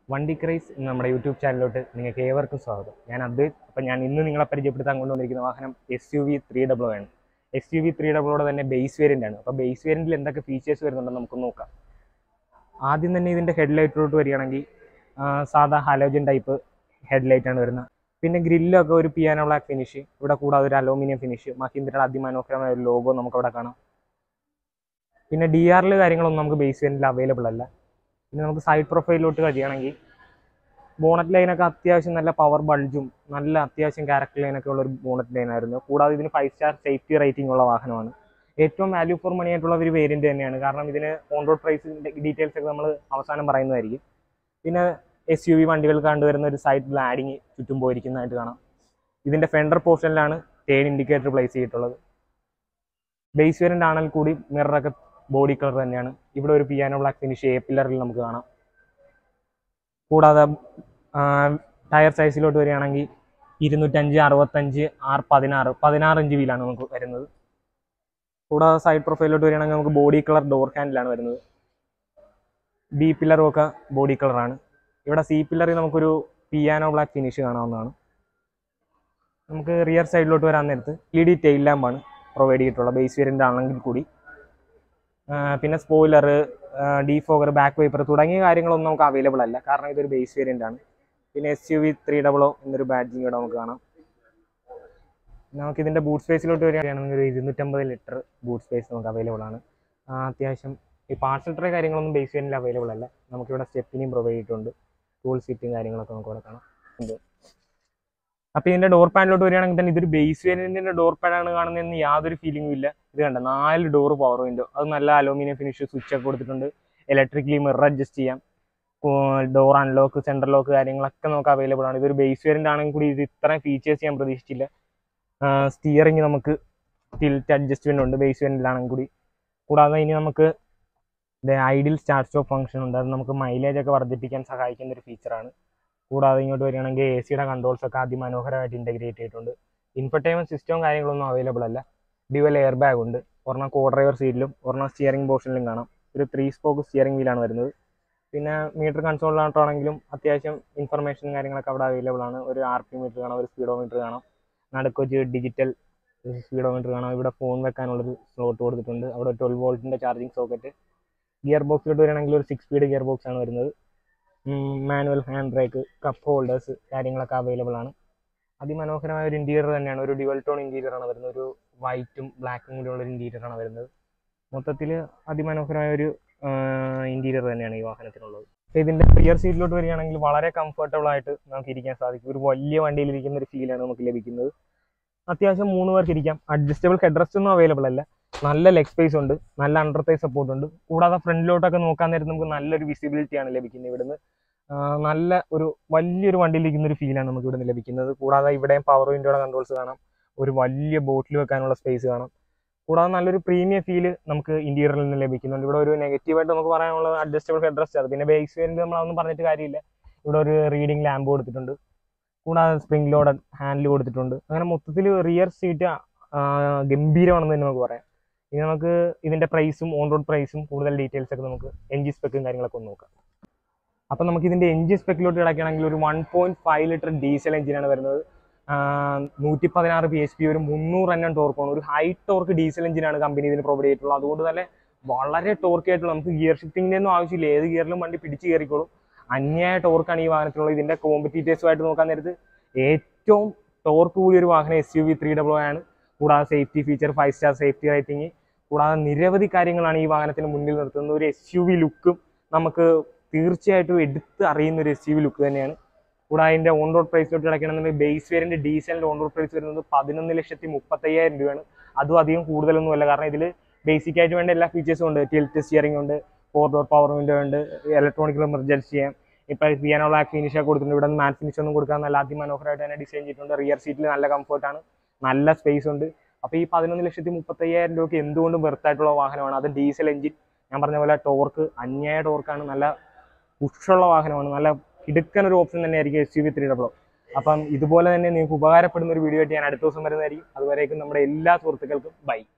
വണ്ടി ക്രൈസ് എന്ന നമ്മുടെ യൂട്യൂബ് ചാനലിലോട്ട് നിങ്ങൾക്ക് ഏവർക്കും സ്വാഗതം ഞാൻ അദ്വൈത് അപ്പം ഞാൻ ഇന്ന് നിങ്ങളെ പരിചയപ്പെടുത്താൻ കൊണ്ടുവന്നിരിക്കുന്ന വാഹനം S U V three W ആണ് എസ് യു വി ത്രീ ഡബ്ല്യൂടെ തന്നെ ബേസ് വേരിയൻ്റ് ആണ് അപ്പോൾ ബേസ് വേരിയൻറ്റിൽ എന്തൊക്കെ ഫീച്ചേഴ്സ് വരുന്നുണ്ടെന്ന് നമുക്ക് നോക്കാം ആദ്യം തന്നെ ഇതിൻ്റെ ഹെഡ്ലൈറ്റിലോട്ട് വരികയാണെങ്കിൽ ആ, സാധാ ഹാലോജൻ ടൈപ്പ് ഹെഡ്ലൈറ്റ് ആണ് വരുന്നത് പിന്നെ ഗ്രില്ലൊക്കെ ഒരു പിയാനോ ബ്ലാക്ക് ഫിനിഷ് ഇവിടെ കൂടാതെ ഒരു അലൂമിനിയം ഫിനിഷ് മഹീന്ദ്രയുടെ അതിമനോഹരമായ ഒരു ലോഗോ നമുക്ക് അവിടെ കാണാം പിന്നെ ഡി ആറിൽ കാര്യങ്ങളൊന്നും നമുക്ക് ബേസ് വേരിയൻറ്റിൽ അവൈലബിൾ അല്ല പിന്നെ നമുക്ക് സൈഡ് പ്രൊഫൈലിലോട്ട് കഴിയുകയാണെങ്കിൽ ബോണറ്റ് ലൈനൊക്കെ അത്യാവശ്യം നല്ല പവർ ബൾജും നല്ല അത്യാവശ്യം ക്യാരക്ടർ ലൈനൊക്കെ ഉള്ള ഒരു ബോണറ്റ് ലൈൻ ആയിരുന്നു കൂടാതെ ഇതിന് ഫൈവ് സ്റ്റാർ സേഫ്റ്റി റേറ്റിംഗ് ഉള്ള വാഹനമാണ് ഏറ്റവും വാല്യൂ ഫോർ മണി ആയിട്ടുള്ള ഒരു വേരിയന്റ് തന്നെയാണ് കാരണം ഇതിന് ഓൺ റോഡ് പ്രൈസിന്റെ ഡീറ്റെയിൽസ് ഒക്കെ നമ്മൾ അവസാനം പറയുന്നതായിരിക്കും പിന്നെ എസ് യു വി വണ്ടികൾ കണ്ടുവരുന്ന ഒരു സൈഡ് ബ്ലാഡിങ് ചുറ്റും പോയിരിക്കുന്നതായിട്ട് കാണാം ഇതിന്റെ ഫെൻഡർ പോർഷനിലാണ് ടേൺ ഇൻഡിക്കേറ്റർ പ്ലേസ് ചെയ്തിട്ടുള്ളത് ബേസ് വേരിയന്റ് ആണെങ്കിൽ കൂടി മിററൊക്കെ ബോഡി കളർ തന്നെയാണ് ഇവിടെ ഒരു പിയാനോ ബ്ലാക്ക് ഫിനിഷ് എ പില്ലറിൽ നമുക്ക് കാണാം കൂടാതെ ടയർ സൈസിലോട്ട് വരികയാണെങ്കിൽ ഇരുന്നൂറ്റഞ്ച് അറുപത്തഞ്ച് ആർ പതിനാറ് പതിനാറ് ഇഞ്ച് വീലാണ് നമുക്ക് വരുന്നത് കൂടാതെ സൈഡ് പ്രൊഫൈലിലോട്ട് വരികയാണെങ്കിൽ നമുക്ക് ബോഡി കളർ ഡോർ ഹാൻഡിലാണ് വരുന്നത് ബി പില്ലറും ഒക്കെ ബോഡി കളറാണ് ഇവിടെ സി പില്ലറിൽ നമുക്കൊരു പിയാനോ ബ്ലാക്ക് ഫിനിഷ് കാണാവുന്നതാണ് നമുക്ക് റിയർ സൈഡിലോട്ട് വരാൻ നേരത്ത് ഇ ഡി ടെയിൽ ലാമ്പാണ് പ്രൊവൈഡ് ചെയ്തിട്ടുള്ളത് ബേസ് വേരിയൻ്റ് ആണെങ്കിൽ കൂടി ആ, പിന്നെ സ്പോയിലർ ഡീഫോഗർ ബാക്ക് വൈപ്പർ തുടങ്ങിയ കാര്യങ്ങളൊന്നും നമുക്ക് അവൈലബിൾ അല്ല കാരണം ഇതൊരു ബേസ് വേരിയൻ്റ് ആണ് പിന്നെ എസ് യു വി ത്രീ ഡബിളോ എന്നൊരു ബാഡ്ജിങ് ഇവിടെ നമുക്ക് കാണാം നമുക്ക് ഇതിൻ്റെ ബൂട്ട് സ്പേസിലോട്ട് വരികയാണെങ്കിൽ ഒരു ഇരുന്നൂറ്റമ്പത് ലിറ്റർ ബൂട്ട് സ്പേസ് നമുക്ക് അവൈലബിൾ ആണ് ആ, അത്യാവശ്യം ഈ പാർസൽ ട്രേ കാര്യങ്ങളൊന്നും ബേസ് വേരിയൻ്റിൽ അവൈലബിൾ അല്ല നമുക്കിവിടെ സ്റ്റെപ്പിനെയും പ്രൊവൈഡ് ചെയ്തിട്ടുണ്ട് ടൂൾ സീറ്റും കാര്യങ്ങളൊക്കെ നമുക്ക് ഇവിടെ കാണാം ഉണ്ട് അപ്പോൾ ഇതിൻ്റെ ഡോർ പാഡിലോട്ട് വരികയാണെങ്കിൽ തന്നെ ഇതൊരു ബേസ് വേരിയൻറ്റിൻ്റെ ഡോർ പാഡാണ് കാണുന്നതെന്ന് യാതൊരു ഫീലിംഗും ഇല്ല ഇത് കണ്ട നാല് ഡോർ പവർ വിൻഡോ അത് നല്ല അലൂമിനിയം ഫിനിഷ് സ്വിച്ച് ഒക്കെ കൊടുത്തിട്ടുണ്ട് ഇലക്ട്രിക്കലി മിറർ അഡ്ജസ്റ്റ് ചെയ്യാം ഡോർ അൺലോക്ക് സെൻട്രൽ ലോക്ക് കാര്യങ്ങളൊക്കെ നമുക്ക് അവൈലബിൾ ആണ് ഇതൊരു ബേസ് വേരിയൻ്റ് ആണെങ്കിൽ കൂടി ഇത് ഇത്രയും ഫീച്ചേഴ്സ് ഞാൻ പ്രതീക്ഷിച്ചില്ല സ്റ്റിയറിംഗ് നമുക്ക് ടിൽറ്റ് അഡ്ജസ്റ്റ്മെൻ്റ് ഉണ്ട് ബേസ് വേരിയൻ്റിലാണെങ്കിൽ കൂടി കൂടാതെ ഇനി നമുക്ക് ഐഡിൽ സ്റ്റാർട്ട് സ്റ്റോപ്പ് ഫംഗ്ഷൻ ഉണ്ട് അത് നമുക്ക് മൈലേജ് ഒക്കെ വർദ്ധിപ്പിക്കാൻ സഹായിക്കുന്ന ഒരു ഫീച്ചറാണ് കൂടാതെ ഇങ്ങോട്ട് വരികയാണെങ്കിൽ എ സിയുടെ കൺട്രോൾസ് ഒക്കെ അതിമനോഹരമായിട്ട് ഇൻ്റഗ്രേറ്റ് ചെയ്തിട്ടുണ്ട് ഇൻഫർടൈൻമെൻറ്റ് സിസ്റ്റവും കാര്യങ്ങളൊന്നും അവൈലബിൾ അല്ല ഡ്യുവൽ എയർ ബാഗ് ഉണ്ട് ഒരെണ്ണം കോ ഡ്രൈവർ സീറ്റിലും ഒരെണ്ണം സ്റ്റിയറിംഗ് പോർഷനിലും കാണാം ഒരു ത്രീ സ്പോക്ക് സ്റ്റിയറിംഗ് വീലാണ് വരുന്നത് പിന്നെ മീറ്റർ കൺസോളിലായിട്ടാണെങ്കിലും അത്യാവശ്യം ഇൻഫർമേഷൻ കാര്യങ്ങളൊക്കെ അവിടെ അവൈലബിൾ ആണ് ഒരു ആർ പി മീറ്റർ കാണാം ഒരു സ്പീഡോമീറ്റർ കാണാം നടുക്ക് വെച്ച് ഡിജിറ്റൽ സ്പീഡോമീറ്റർ കാണാം ഇവിടെ ഫോൺ വെക്കാനുള്ളൊരു സ്ലോട്ട് കൊടുത്തിട്ടുണ്ട് അവിടെ ട്വൽവ് വോൾട്ടിൻ്റെ ചാർജിങ് സോക്കറ്റ് ഗിയർ ബോക്സിലോട്ട് വരികയാണെങ്കിൽ ഒരു സിക്സ് സ്പീഡ് ഗിയർ ബോക്സ് ആണ് വരുന്നത് manual hand brake cup holders കാര്യങ്ങളൊക്കെ അവൈലബിൾ ആണ് അതിമനോഹരമായ ഒരു ഇൻറ്റീരിയർ തന്നെയാണ് ഒരു ഡ്യുവൽ ടോൺ ഇൻറ്റീരിയർ ആണ് വരുന്നത് ഒരു വൈറ്റും ബ്ലാക്കും കൂടി ഉള്ള ഒരു ഇൻറ്റീരിയർ ആണ് വരുന്നത് മൊത്തത്തിൽ അതിമനോഹരമായ ഒരു ഇൻറ്റീരിയർ തന്നെയാണ് ഈ വാഹനത്തിനുള്ളത് അപ്പോൾ ഇതിൻ്റെ റിയർ സീറ്റിലോട്ട് വരികയാണെങ്കിൽ വളരെ കംഫർട്ടബിൾ ആയിട്ട് നമുക്ക് ഇരിക്കാൻ സാധിക്കും ഒരു വലിയ വണ്ടിയിൽ ഇരിക്കുന്ന ഒരു ഫീലാണ് നമുക്ക് ലഭിക്കുന്നത് അത്യാവശ്യം മൂന്ന് പേർക്ക് ഇരിക്കാം അഡ്ജസ്റ്റബിൾ ഹെഡ് റെസ്റ്റ് ഒന്നും അവൈലബിൾ അല്ല നല്ല ലെഗ് സ്പേസ് ഉണ്ട് നല്ല അണ്ടർ തൈ സപ്പോർട്ട് ഉണ്ട് കൂടാതെ ഫ്രണ്ടിലോട്ടൊക്കെ നോക്കാൻ നേരത്ത് നമുക്ക് നല്ലൊരു വിസിബിലിറ്റി ആണ് ലഭിക്കുന്നത് ഇവിടുന്ന് ആ, നല്ല ഒരു വലിയൊരു വണ്ടിയിൽ ഇരിക്കുന്ന ഒരു ഫീലാണ് നമുക്ക് ഇവിടുന്ന് ലഭിക്കുന്നത് കൂടാതെ ഇവിടെയും പവർ വിൻഡോയുടെ കൺട്രോൾസ് കാണാം ഒരു വലിയ ബോട്ടിൽ വെക്കാനുള്ള സ്പേസ് കാണാം കൂടാതെ നല്ലൊരു പ്രീമിയം ഫീല് നമുക്ക് ഇന്റീരിയറിൽ നിന്ന് ലഭിക്കുന്നുണ്ട് ഇവിടെ ഒരു നെഗറ്റീവായിട്ട് നമുക്ക് പറയാനുള്ളത് അഡ്ജസ്റ്റബിൾ ഹെഡ് റെസ്റ്റ് അത് പിന്നെ ബേസ് വേരിയന്റ് നമ്മളതൊന്നും പറഞ്ഞിട്ട് കാര്യമില്ല ഇവിടെ ഒരു റീഡിംഗ് ലാമ്പ് കൊടുത്തിട്ടുണ്ട് കൂടാതെ സ്പ്രിംഗ് ലോഡ് ഹാൻഡിൽ കൊടുത്തിട്ടുണ്ട് അങ്ങനെ മൊത്തത്തിൽ റിയർ സീറ്റ് ഗംഭീരമാണെന്ന് തന്നെ നമുക്ക് പറയാം ഇനി നമുക്ക് ഇതിന്റെ പ്രൈസും ഓൺ റോഡ് പ്രൈസും കൂടുതൽ ഡീറ്റെയിൽസ് ഒക്കെ നമുക്ക് എൻജി സ്പെക്കും കാര്യങ്ങളൊക്കെ ഒന്ന് നോക്കാം അപ്പം നമുക്ക് ഇതിന്റെ എൻജിൻ സ്പെക്കിലോട്ട് കിടക്കുകയാണെങ്കിൽ ഒരു one point five litre diesel എഞ്ചിനാണ് വരുന്നത് നൂറ്റി പതിനാറ് പി എച്ച് പി ഒരു മുന്നൂറ് എണ്ണം ടോർക്കാണ് ഒരു ഹൈ ടോർക്ക് ഡീസൽ എഞ്ചിനാണ് കമ്പനി ഇതിന് പ്രൊവൈഡ് ചെയ്തിട്ടുള്ളത് അതുകൊണ്ട് തന്നെ വളരെ ടോർക്ക് ആയിട്ടുള്ള നമുക്ക് ഗിയർ ഷിഫ്റ്റിങ്ങിൻ്റെ ഒന്നും ആവശ്യമില്ല ഏത് ഗിയറിലും വണ്ടി പിടിച്ച് കയറിക്കോളും അന്യായ ടോർക്കാണ് ഈ വാഹനത്തിനുള്ളത് ഇതിന്റെ കോമ്പറ്റീറ്റേഴ്സുമായിട്ട് നോക്കാൻ നേരത്ത് ഏറ്റവും ടോർക്ക് കൂടിയ ഒരു വാഹനം S U V three double ആണ് കൂടാതെ safety feature five star safety rating കൂടാതെ നിരവധി കാര്യങ്ങളാണ് ഈ വാഹനത്തിന് മുന്നിൽ നിർത്തുന്നത് ഒരു എസ് യു വി ലുക്കും നമുക്ക് തീർച്ചയായിട്ടും എടുത്ത് അറിയുന്ന ഒരു എസ് യു വി ലുക്ക് തന്നെയാണ് കൂടാതെ അതിന്റെ ഓൺ റോഡ് പ്രൈസിലോട്ട് കിടക്കണമെന്നുണ്ടെങ്കിൽ ബേസ് വേരിയന്റ് ഡീസലിന്റെ ഓൺ റോഡ് പ്രൈസ് വരുന്നത് പതിനൊന്ന് ലക്ഷത്തി മുപ്പത്തയ്യായിരം രൂപയാണ് അതും അധികം കൂടുതലൊന്നുമല്ല കാരണം ഇതിൽ ബേസിക് ആയിട്ട് വേണ്ട എല്ലാ ഫീച്ചേഴ്സും ഉണ്ട് ടിൽറ്റ് സ്റ്റിയറിംഗ് ഉണ്ട് ഫോർ ഡോർ പവർ വിൻഡോ ഉണ്ട് ഇലക്ട്രോണിക്കൽ എമർജൻസി ചെയ്യാം ഇപ്പൊ പിയാനോ ബ്ലാക്ക് ഫിനിഷ് ഒക്കെ കൊടുത്തിട്ടുണ്ട് ഇവിടെ മാറ്റ് ഫിനിഷ് ഒന്നും കൊടുക്കാൻ നല്ല അതിമനോഹരമായിട്ട് തന്നെ ഡിസൈൻ ചെയ്തിട്ടുണ്ട് റിയർ സീറ്റിൽ നല്ല കംഫർട്ടാണ് നല്ല സ്പേസ് ഉണ്ട് അപ്പൊ ഈ പതിനൊന്ന് ലക്ഷത്തി മുപ്പത്തയ്യായിരം രൂപയ്ക്ക് എന്തുകൊണ്ടും വെറുത്തായിട്ടുള്ള വാഹനമാണ് അത് ഡീസൽ എഞ്ചിൻ ഞാൻ പറഞ്ഞ പോലെ ടോർക്ക് അന്യായ ടോർക്കാണ് നല്ല പുഷുള്ള വാഹനമാണ് നല്ല ഇടുക്കൻ ഒരു ഓപ്ഷൻ തന്നെയായിരിക്കും എസ് യു വി ത്രീ ഡബ്ലോ അപ്പം ഇതുപോലെ തന്നെ നിങ്ങൾക്ക് ഉപകാരപ്പെടുന്ന ഒരു വീഡിയോ ആയിട്ട് ഞാൻ അടുത്ത ദിവസം വരുന്നതായിരിക്കും അതുവരേക്കും നമ്മുടെ എല്ലാ സുഹൃത്തുക്കൾക്കും ബൈ